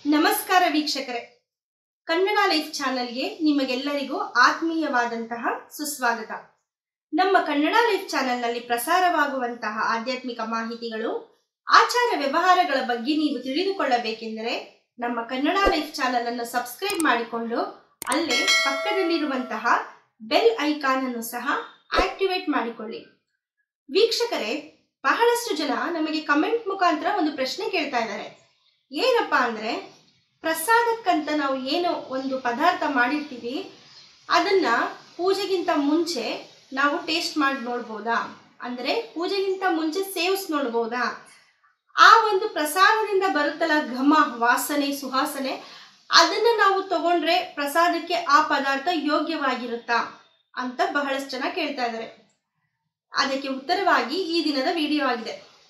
ನಮಸ್ಕಾರ ವೀಕ್ಷಕರೇ ಕನ್ನಡ ಲೈಫ್ ಚಾನೆಲ್ಗೆ ನಿಮಗೆಲ್ಲರಿಗೂ ಆತ್ಮೀಯವಾದಂತಹ ಸುಸ್ವಾಗತ ನಮ್ಮ ಕನ್ನಡ ಲೈಫ್ ಚಾನೆಲ್ನಲ್ಲಿ ಪ್ರಸಾರವಾಗುವಂತಹ ಆಧ್ಯಾತ್ಮಿಕ ಮಾಹಿತಿಗಳು ಆಚಾರ ವ್ಯವಹಾರಗಳ ಬಗ್ಗೆ ನೀವು ತಿಳಿದುಕೊಳ್ಳಬೇಕೆಂದರೆ ನಮ್ಮ ಕನ್ನಡ ಲೈಫ್ ಚಾನೆಲ್ ಅನ್ನು ಸಬ್ಸ್ಕ್ರೈಬ್ ಮಾಡಿಕೊಂಡು ಅಲ್ಲೇ ಪಕ್ಕದಲ್ಲಿರುವಂತಹ ಬೆಲ್ ಐಕಾನ್ ಅನ್ನು ಸಹ ಆಕ್ಟಿವೇಟ್ ಮಾಡಿಕೊಳ್ಳಿ ವೀಕ್ಷಕರೇ ಬಹಳಷ್ಟು ಜನ ನಮಗೆ ಕಮೆಂಟ್ ಮುಖಾಂತರ ಒಂದು ಪ್ರಶ್ನೆ ಕೇಳ್ತಾ ಇದ್ದಾರೆ ಏನಪ್ಪಾ ಅಂದ್ರೆ ಪ್ರಸಾದಕ್ಕಂತ ನಾವು ಏನೋ ಒಂದು ಪದಾರ್ಥ ಮಾಡಿರ್ತೀವಿ ಅದನ್ನ ಪೂಜೆಗಿಂತ ಮುಂಚೆ ನಾವು ಟೇಸ್ಟ್ ಮಾಡಿ ನೋಡ್ಬೋದಾ ಅಂದ್ರೆ ಪೂಜೆಗಿಂತ ಮುಂಚೆ ಸೇವಿಸ್ ನೋಡ್ಬೋದಾ ಆ ಒಂದು ಪ್ರಸಾದದಿಂದ ಬರುತ್ತಲ್ಲ ಘಮ ವಾಸನೆ ಸುವಾಸನೆ ಅದನ್ನ ನಾವು ತಗೊಂಡ್ರೆ ಪ್ರಸಾದಕ್ಕೆ ಆ ಪದಾರ್ಥ ಯೋಗ್ಯವಾಗಿರುತ್ತಾ ಅಂತ ಬಹಳಷ್ಟು ಜನ ಕೇಳ್ತಾ ಇದ್ದಾರೆ ಅದಕ್ಕೆ ಉತ್ತರವಾಗಿ ಈ ದಿನದ ವಿಡಿಯೋ ಆಗಿದೆ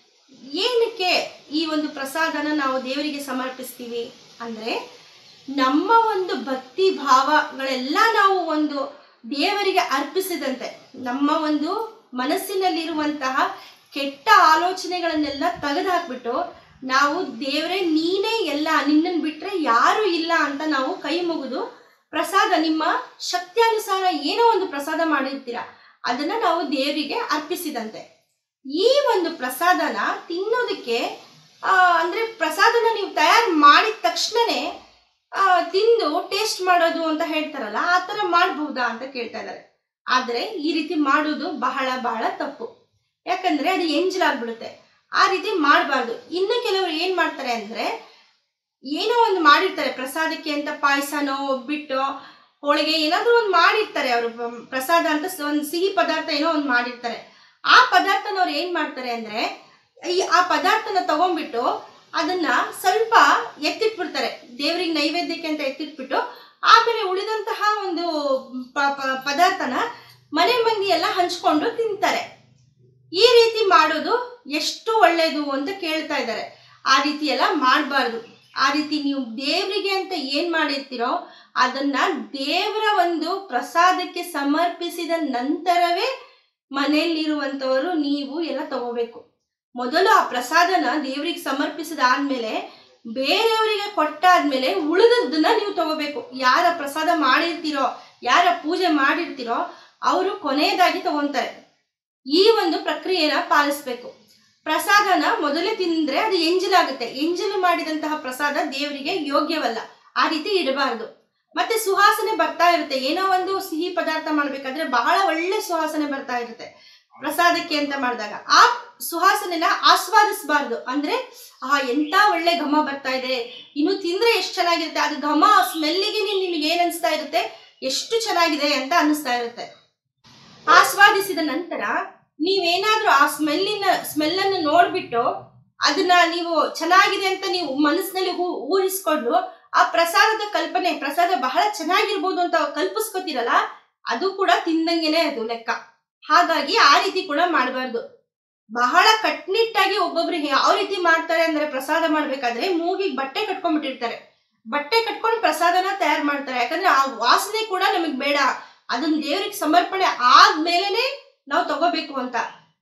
ಏನಕ್ಕೆ ಈ ಒಂದು ಪ್ರಸಾದನ ನಾವು ದೇವರಿಗೆ ಸಮರ್ಪಿಸ್ತೀವಿ ಅಂದ್ರೆ ನಮ್ಮ ಒಂದು ಭಕ್ತಿ ಭಾವಗಳೆಲ್ಲ ನಾವು ಒಂದು ದೇವರಿಗೆ ಅರ್ಪಿಸಿದಂತೆ ನಮ್ಮ ಒಂದು ಮನಸ್ಸಿನಲ್ಲಿರುವಂತಹ ಕೆಟ್ಟ ಆಲೋಚನೆಗಳನ್ನೆಲ್ಲ ತೆಗೆದುಹಾಕ್ಬಿಟ್ಟು ನಾವು ದೇವರೇ ನೀನೇ ಎಲ್ಲ ನಿನ್ನನ್ನು ಬಿಟ್ರೆ ಯಾರು ಇಲ್ಲ ಅಂತ ನಾವು ಕೈ ಮುಗಿದು ಪ್ರಸಾದ ನಿಮ್ಮ ಶಕ್ತಿಯಾನುಸಾರ ಏನೋ ಒಂದು ಪ್ರಸಾದ ಮಾಡಿರ್ತೀರ ಅದನ್ನ ನಾವು ದೇವರಿಗೆ ಅರ್ಪಿಸಿದಂತೆ ಈ ಒಂದು ಪ್ರಸಾದನ ತಿನ್ನೋದಕ್ಕೆ ಆ, ಅಂದ್ರೆ ಪ್ರಸಾದನ ನೀವು ತಯಾರು ಮಾಡಿದ ತಕ್ಷಣನೇ ಆ, ತಿಂದು ಟೇಸ್ಟ್ ಮಾಡೋದು ಅಂತ ಹೇಳ್ತಾರಲ್ಲ ಆ ಥರ ಮಾಡ್ಬಹುದಾ ಅಂತ ಕೇಳ್ತಾ ಇದ್ದಾರೆ ಆದ್ರೆ ಈ ರೀತಿ ಮಾಡೋದು ಬಹಳ ಬಹಳ ತಪ್ಪು ಯಾಕಂದ್ರೆ ಅದು ಎಂಜಲಾಗ್ಬಿಡುತ್ತೆ ಆ ರೀತಿ ಮಾಡಬಾರ್ದು ಇನ್ನು ಕೆಲವರು ಏನ್ ಮಾಡ್ತಾರೆ ಅಂದ್ರೆ ಏನೋ ಒಂದು ಮಾಡಿರ್ತಾರೆ ಪ್ರಸಾದಕ್ಕೆ ಅಂತ ಪಾಯಸನೋ ಒಬ್ಬಿಟ್ಟು ಹೋಳಿಗೆ ಏನಾದ್ರೂ ಒಂದು ಮಾಡಿರ್ತಾರೆ ಅವರು ಪ್ರಸಾದ ಅಂತ ಸ- ಒಂದು ಸಿಹಿ ಪದಾರ್ಥ ಏನೋ ಒಂದು ಮಾಡಿರ್ತಾರೆ ಆ ಪದಾರ್ಥನ ಅವ್ರು ಏನ್ ಮಾಡ್ತಾರೆ ಅಂದ್ರೆ ಈ ಆ ಪದಾರ್ಥನ ತಗೊಂಡ್ಬಿಟ್ಟು ಅದನ್ನ ಸ್ವಲ್ಪ ಎತ್ತಿಟ್ಬಿಡ್ತಾರೆ ದೇವರಿಗೆ ನೈವೇದ್ಯಕ್ಕೆ ಅಂತ ಎತ್ತಿಟ್ಬಿಟ್ಟು ಆಮೇಲೆ ಉಳಿದಂತಹ ಒಂದು ಪ- ಪ- ಪದಾರ್ಥನ ಮನೆ ಮಂದಿ ಎಲ್ಲ ಹಂಚ್ಕೊಂಡು ತಿಂತಾರೆ ಈ ರೀತಿ ಮಾಡೋದು ಎಷ್ಟು ಒಳ್ಳೇದು ಅಂತ ಕೇಳ್ತಾ ಇದ್ದಾರೆ ಆ ರೀತಿ ಎಲ್ಲ ಮಾಡಬಾರ್ದು ಆ ರೀತಿ ನೀವು ದೇವರಿಗೆ ಅಂತ ಏನ್ ಮಾಡಿರ್ತೀರೋ ಅದನ್ನ ದೇವರ ಒಂದು ಪ್ರಸಾದಕ್ಕೆ ಸಮರ್ಪಿಸಿದ ನಂತರವೇ ಮನೆಯಲ್ಲಿರುವಂತವರು ನೀವು ಎಲ್ಲ ತಗೋಬೇಕು ಮೊದಲು ಆ ಪ್ರಸಾದನ ದೇವರಿಗೆ ಸಮರ್ಪಿಸಿದಾದ್ಮೇಲೆ ಬೇರೆಯವರಿಗೆ ಕೊಟ್ಟಾದ್ಮೇಲೆ ಉಳಿದದ್ದನ್ನ ನೀವು ತಗೋಬೇಕು ಯಾರ ಪ್ರಸಾದ ಮಾಡಿರ್ತೀರೋ ಯಾರ ಪೂಜೆ ಮಾಡಿರ್ತೀರೋ ಅವರು ಕೊನೆಯದಾಗಿ ತಗೊಂತಾರೆ ಈ ಒಂದು ಪ್ರಕ್ರಿಯೆನ ಪಾಲಿಸ್ಬೇಕು ಪ್ರಸಾದನ ಮೊದಲೇ ತಿಂದ್ರೆ ಅದು ಎಂಜಲಾಗುತ್ತೆ ಎಂಜಲು ಮಾಡಿದಂತಹ ಪ್ರಸಾದ ದೇವರಿಗೆ ಯೋಗ್ಯವಲ್ಲ ಆ ರೀತಿ ಇಡಬಾರದು ಮತ್ತೆ ಸುವಾಸನೆ ಬರ್ತಾ ಇರುತ್ತೆ ಏನೋ ಒಂದು ಸಿಹಿ ಪದಾರ್ಥ ಮಾಡ್ಬೇಕಾದ್ರೆ ಬಹಳ ಒಳ್ಳೆ ಸುವಾಸನೆ ಬರ್ತಾ ಇರುತ್ತೆ ಪ್ರಸಾದಕ್ಕೆ ಅಂತ ಮಾಡಿದಾಗ ಆ ಸುವಾಸನೆನ ಆಸ್ವಾದಿಸಬಾರ್ದು ಅಂದ್ರೆ ಆ ಎಂತ ಒಳ್ಳೆ ಘಮ ಬರ್ತಾ ಇದೆ ಇನ್ನು ತಿಂದ್ರೆ ಎಷ್ಟು ಚೆನ್ನಾಗಿರುತ್ತೆ ಅದು ಘಮ ಸ್ಮೆಲ್ಲಿಗೆ ನಿಮಗೆ ಏನ್ ಅನಿಸ್ತಾ ಇರುತ್ತೆ ಎಷ್ಟು ಚೆನ್ನಾಗಿದೆ ಅಂತ ಅನ್ನಿಸ್ತಾ ಇರುತ್ತೆ ಆಸ್ವಾದಿಸಿದ ನಂತರ ನೀವೇನಾದ್ರೂ ಆ ಸ್ಮೆಲ್ಲಿನ ಸ್ಮೆಲ್ ಅನ್ನು ನೋಡ್ಬಿಟ್ಟು ಅದನ್ನ ನೀವು ಚೆನ್ನಾಗಿದೆ ಅಂತ ನೀವು ಮನಸ್ಸಿನಲ್ಲಿ ಊ- ಊಹಿಸ್ಕೊಂಡು ಆ ಪ್ರಸಾದದ ಕಲ್ಪನೆ ಪ್ರಸಾದ ಬಹಳ ಚೆನ್ನಾಗಿರ್ಬೋದು ಅಂತ ಕಲ್ಪಿಸ್ಕೊತಿರಲ್ಲ ಅದು ಕೂಡ ತಿಂದಂಗೆನೆ ಅದು ಲೆಕ್ಕ ಹಾಗಾಗಿ ಆ ರೀತಿ ಕೂಡ ಮಾಡಬಾರ್ದು ಬಹಳ ಕಟ್ನಿಟ್ಟಾಗಿ ಒಬ್ಬೊಬ್ರು ಯಾವ ರೀತಿ ಮಾಡ್ತಾರೆ ಅಂದ್ರೆ ಪ್ರಸಾದ ಮಾಡ್ಬೇಕಾದ್ರೆ ಮೂಗಿಗೆ ಬಟ್ಟೆ ಕಟ್ಕೊಂಡ್ಬಿಟ್ಟಿರ್ತಾರೆ ಬಟ್ಟೆ ಕಟ್ಕೊಂಡು ಪ್ರಸಾದನ ತಯಾರು ಮಾಡ್ತಾರೆ ಯಾಕಂದ್ರೆ ಆ ವಾಸನೆ ಕೂಡ ನಮಗ್ ಬೇಡ ಅದನ್ನ ದೇವರಿಗೆ ಸಮರ್ಪಣೆ ಆದ್ಮೇಲೆನೆ ನಾವು ತಗೋಬೇಕು ಅಂತ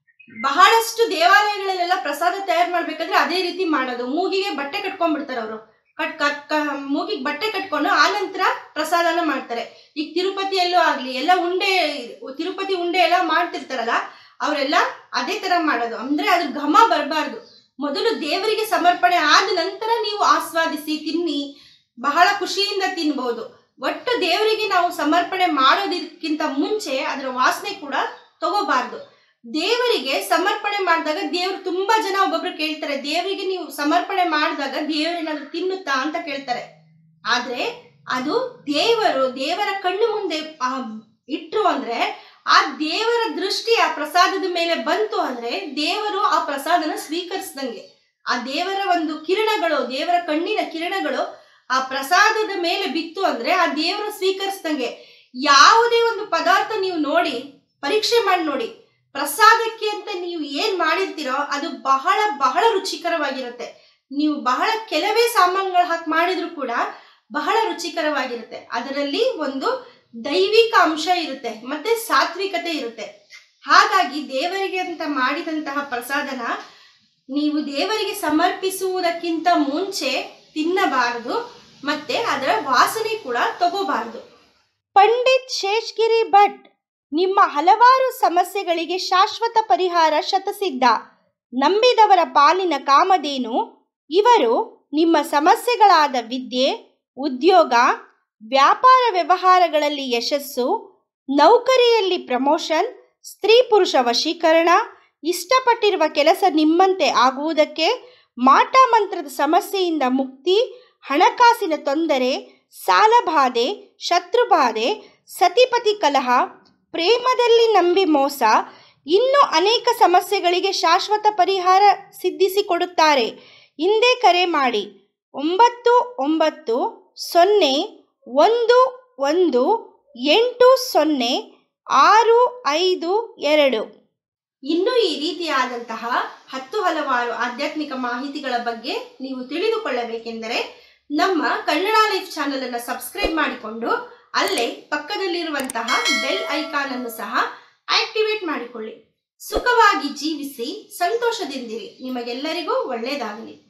ಬಹಳಷ್ಟು ದೇವಾಲಯಗಳಲ್ಲೆಲ್ಲ ಪ್ರಸಾದ ತಯಾರು ಮಾಡ್ಬೇಕಾದ್ರೆ ಅದೇ ರೀತಿ ಮಾಡೋದು ಮೂಗಿಗೆ ಬಟ್ಟೆ ಕಟ್ಕೊಂಡ್ಬಿಡ್ತಾರೆ ಅವರು ಕಟ್ ಕಟ್ ಕ- ಮೂಗಿಗೆ ಬಟ್ಟೆ ಕಟ್ಕೊಂಡು ಆನಂತರ ಪ್ರಸಾದನ ಮಾಡ್ತಾರೆ ಈಗ ತಿರುಪತಿಯಲ್ಲೂ ಆಗ್ಲಿ ಎಲ್ಲ ಉಂಡೆ ತಿರುಪತಿ ಉಂಡೆ ಎಲ್ಲ ಮಾಡ್ತಿರ್ತಾರಲ್ಲ ಅವರೆಲ್ಲ ಅದೇ ತರ ಮಾಡೋದು ಅಂದ್ರೆ ಅದ್ರ ಘಮ ಬರಬಾರ್ದು ಮೊದಲು ದೇವರಿಗೆ ಸಮರ್ಪಣೆ ಆದ ನಂತರ ನೀವು ಆಸ್ವಾದಿಸಿ ತಿನ್ನಿ ಬಹಳ ಖುಷಿಯಿಂದ ತಿನ್ಬಹುದು ಒಟ್ಟು ದೇವರಿಗೆ ನಾವು ಸಮರ್ಪಣೆ ಮಾಡೋದಕ್ಕಿಂತ ಮುಂಚೆ ಅದರ ವಾಸನೆ ಕೂಡ ತಗೋಬಾರ್ದು ದೇವರಿಗೆ ಸಮರ್ಪಣೆ ಮಾಡಿದಾಗ ದೇವ್ರು ತುಂಬಾ ಜನ ಒಬ್ಬೊಬ್ರು ಕೇಳ್ತಾರೆ ದೇವರಿಗೆ ನೀವು ಸಮರ್ಪಣೆ ಮಾಡಿದಾಗ ದೇವರೇನಾದ್ರೂ ತಿನ್ನುತ್ತಾ ಅಂತ ಕೇಳ್ತಾರೆ ಆದ್ರೆ ಅದು ದೇವರು ದೇವರ ಕಣ್ಣು ಮುಂದೆ ಆ, ಇಟ್ರು ಅಂದ್ರೆ ಆ ದೇವರ ದೃಷ್ಟಿ ಆ ಪ್ರಸಾದದ ಮೇಲೆ ಬಂತು ಅಂದ್ರೆ ದೇವರು ಆ ಪ್ರಸಾದನ ಸ್ವೀಕರಿಸ್ದಂಗೆ ಆ ದೇವರ ಒಂದು ಕಿರಣಗಳು ದೇವರ ಕಣ್ಣಿನ ಕಿರಣಗಳು ಆ ಪ್ರಸಾದದ ಮೇಲೆ ಬಿತ್ತು ಅಂದ್ರೆ ಆ ದೇವರು ಸ್ವೀಕರಿಸ್ದಂಗೆ ಯಾವುದೇ ಒಂದು ಪದಾರ್ಥ ನೀವು ನೋಡಿ ಪರೀಕ್ಷೆ ಮಾಡಿ ನೋಡಿ ಪ್ರಸಾದಕ್ಕೆ ಅಂತ ನೀವು ಏನ್ ಮಾಡಿರ್ತೀರೋ ಅದು ಬಹಳ ಬಹಳ ರುಚಿಕರವಾಗಿರುತ್ತೆ ನೀವು ಬಹಳ ಕೆಲವೇ ಸಾಮಾನುಗಳು ಹಾಕಿ ಮಾಡಿದ್ರು ಕೂಡ ಬಹಳ ರುಚಿಕರವಾಗಿರುತ್ತೆ ಅದರಲ್ಲಿ ಒಂದು ದೈವಿಕ ಅಂಶ ಇರುತ್ತೆ ಮತ್ತೆ ಸಾತ್ವಿಕತೆ ಇರುತ್ತೆ ಹಾಗಾಗಿ ದೇವರಿಗೆ ಅಂತ ಮಾಡಿದಂತಹ ಪ್ರಸಾದನ ನೀವು ದೇವರಿಗೆ ಸಮರ್ಪಿಸುವುದಕ್ಕಿಂತ ಮುಂಚೆ ತಿನ್ನಬಾರದು ಮತ್ತೆ ಅದರ ವಾಸನೆ ಕೂಡ ತಗೋಬಾರದು ಪಂಡಿತ್ ಶೇಷ್ಗಿರಿ ಭಟ್ ನಿಮ್ಮ ಹಲವಾರು ಸಮಸ್ಯೆಗಳಿಗೆ ಶಾಶ್ವತ ಪರಿಹಾರ ಶತಸಿದ್ಧ ನಂಬಿದವರ ಪಾಲಿನ ಕಾಮಧೇನು ಇವರು ನಿಮ್ಮ ಸಮಸ್ಯೆಗಳಾದ ವಿದ್ಯೆ ಉದ್ಯೋಗ ವ್ಯಾಪಾರ ವ್ಯವಹಾರಗಳಲ್ಲಿ ಯಶಸ್ಸು ನೌಕರಿಯಲ್ಲಿ ಪ್ರಮೋಷನ್ ಸ್ತ್ರೀ ಪುರುಷ ವಶೀಕರಣ ಇಷ್ಟಪಟ್ಟಿರುವ ಕೆಲಸ ನಿಮ್ಮಂತೆ ಆಗುವುದಕ್ಕೆ ಮಾಟ ಮಂತ್ರದ ಸಮಸ್ಯೆಯಿಂದ ಮುಕ್ತಿ ಹಣಕಾಸಿನ ತೊಂದರೆ ಸಾಲಬಾಧೆ ಶತ್ರುಬಾಧೆ ಸತಿಪತಿ ಕಲಹ ಪ್ರೇಮದಲ್ಲಿ ನಂಬಿ ಮೋಸ ಇನ್ನೂ ಅನೇಕ ಸಮಸ್ಯೆಗಳಿಗೆ ಶಾಶ್ವತ ಪರಿಹಾರ ಸಿದ್ಧಿಸಿಕೊಡುತ್ತಾರೆ ಹಿಂದೆ ಕರೆ ಮಾಡಿ ಒಂಬತ್ತು ಒಂಬತ್ತು ಸೊನ್ನೆ ಒಂದು ಒಂದು ಎಂಟು ಸೊನ್ನೆ ಆರು ಐದು ಎರಡು ಇನ್ನು ಈ ರೀತಿಯಾದಂತಹ ಹತ್ತು ಹಲವಾರು ಆಧ್ಯಾತ್ಮಿಕ ಮಾಹಿತಿಗಳ ಬಗ್ಗೆ ನೀವು ತಿಳಿದುಕೊಳ್ಳಬೇಕೆಂದರೆ ನಮ್ಮ ಕನ್ನಡ ಲೈಫ್ ಚಾನೆಲ್ ಅನ್ನು ಸಬ್ಸ್ಕ್ರೈಬ್ ಮಾಡಿಕೊಂಡು ಅಲ್ಲೇ ಪಕ್ಕದಲ್ಲಿರುವಂತಹ ಬೆಲ್ ಐಕಾನ್ ಅನ್ನು ಸಹ ಆಕ್ಟಿವೇಟ್ ಮಾಡಿಕೊಳ್ಳಿ ಸುಖವಾಗಿ ಜೀವಿಸಿ ಸಂತೋಷದಿಂದಿರಿ ನಿಮಗೆಲ್ಲರಿಗೂ ಒಳ್ಳೆಯದಾಗಲಿ